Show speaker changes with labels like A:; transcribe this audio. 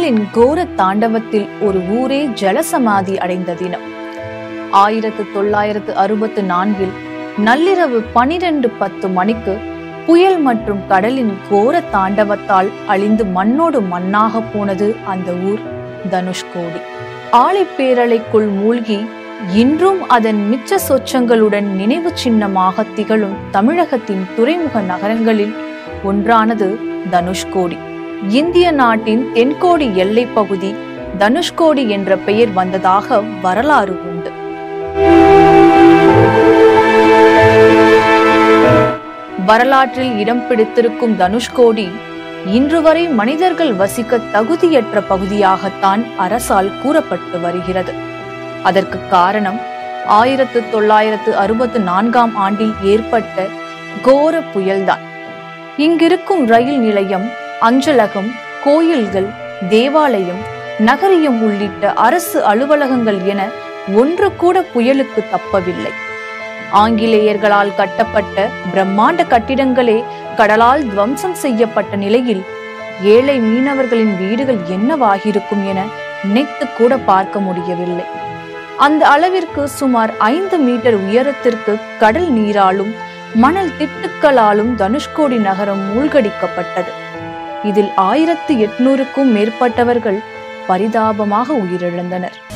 A: புயலின் கோர தாண்டவத்தில் ஒரு ஊரே ஜலசமாதி அடைந்த தினம் ஆயிரத்து தொள்ளாயிரத்து அறுபத்து நான்கில் நள்ளிரவு பனிரெண்டு பத்து மணிக்கு புயல் மற்றும் கடலின் கோர தாண்டவத்தால் அழிந்து மண்ணோடு மண்ணாக போனது அந்த ஊர் தனுஷ்கோடி ஆழிப்பேரலைக்குள் மூழ்கி இன்றும் அதன் மிச்ச சொச்சங்களுடன் நினைவு சின்னமாக திகழும் தமிழகத்தின் துறைமுக நகரங்களில் ஒன்றானது தனுஷ்கோடி இந்திய நாட்டின் தென்கோடி எல்லைப் பகுதி தனுஷ்கோடி என்ற பெயர் வந்ததாக வரலாறு உண்டு வரலாற்றில் இடம் பிடித்திருக்கும் தனுஷ்கோடி இன்று வரை மனிதர்கள் வசிக்க தகுதியற்ற பகுதியாகத்தான் அரசால் கூறப்பட்டு வருகிறது அதற்கு காரணம் ஆயிரத்து தொள்ளாயிரத்து அறுபத்து நான்காம் ஆண்டில் ஏற்பட்ட கோர புயல்தான் இங்கிருக்கும் ரயில் நிலையம் அஞ்சலகம் கோயில்கள் தேவாலயம் நகரியம் உள்ளிட்ட அரசு அலுவலகங்கள் என ஒன்று கூட புயலுக்கு தப்பவில்லை ஆங்கிலேயர்களால் கட்டப்பட்ட பிரம்மாண்ட கட்டிடங்களே கடலால் துவம்சம் செய்யப்பட்ட நிலையில் ஏழை மீனவர்களின் வீடுகள் என்னவாகியிருக்கும் என நினைத்து கூட பார்க்க முடியவில்லை அந்த அளவிற்கு சுமார் ஐந்து மீட்டர் உயரத்திற்கு கடல் நீராலும் மணல் திட்டுக்களாலும் தனுஷ்கோடி நகரம் மூழ்கடிக்கப்பட்டது இதில் ஆயிரத்து எட்நூறுக்கும் மேற்பட்டவர்கள் பரிதாபமாக உயிரிழந்தனர்